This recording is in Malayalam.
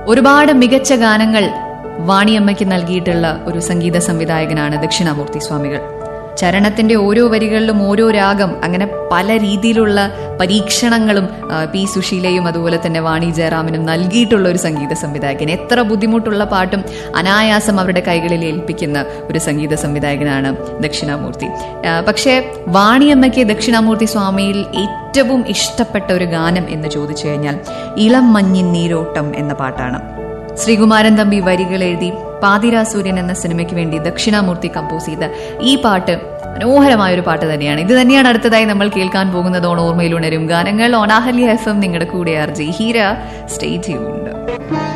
ഒരുപാട് മികച്ച ഗാനങ്ങൾ വാണിയമ്മയ്ക്ക് നൽകിയിട്ടുള്ള ഒരു സംഗീത സംവിധായകനാണ് ദക്ഷിണാമൂർത്തി സ്വാമികൾ ചരണത്തിന്റെ ഓരോ വരികളിലും ഓരോ രാഗം അങ്ങനെ പല രീതിയിലുള്ള പരീക്ഷണങ്ങളും ആ, പി സുശീലയും അതുപോലെ തന്നെ വാണി ജയറാമിനും നൽകിയിട്ടുള്ള ഒരു സംഗീത സംവിധായകൻ എത്ര ബുദ്ധിമുട്ടുള്ള പാട്ടും അനായാസം അവരുടെ കൈകളിൽ ഏൽപ്പിക്കുന്ന ഒരു സംഗീത സംവിധായകനാണ് ദക്ഷിണാമൂർത്തി ആ, പക്ഷേ വാണിയമ്മയ്ക്ക് ദക്ഷിണാമൂർത്തി സ്വാമിയിൽ ഏറ്റവും ഇഷ്ടപ്പെട്ട ഒരു ഗാനം എന്ന് ചോദിച്ചു കഴിഞ്ഞാൽ ഇളം മഞ്ഞിൻ നീരോട്ടം എന്ന പാട്ടാണ് ശ്രീകുമാരൻ തമ്പി വരികൾ എഴുതി പാതിരാ സൂര്യൻ എന്ന സിനിമയ്ക്ക് വേണ്ടി ദക്ഷിണാമൂർത്തി കമ്പോസ് ചെയ്ത ഈ പാട്ട് മനോഹരമായ ഒരു പാട്ട് തന്നെയാണ് ഇത് തന്നെയാണ് അടുത്തതായി നമ്മൾ കേൾക്കാൻ പോകുന്നത് ഓൺ ഓർമ്മയിൽ ഉണരും ഗാനങ്ങൾ ഓണാഹല്യ എഫ് എം നിങ്ങളുടെ കൂടെ ആർജി ഹീര സ്റ്റേ ട്യൂൺഡ്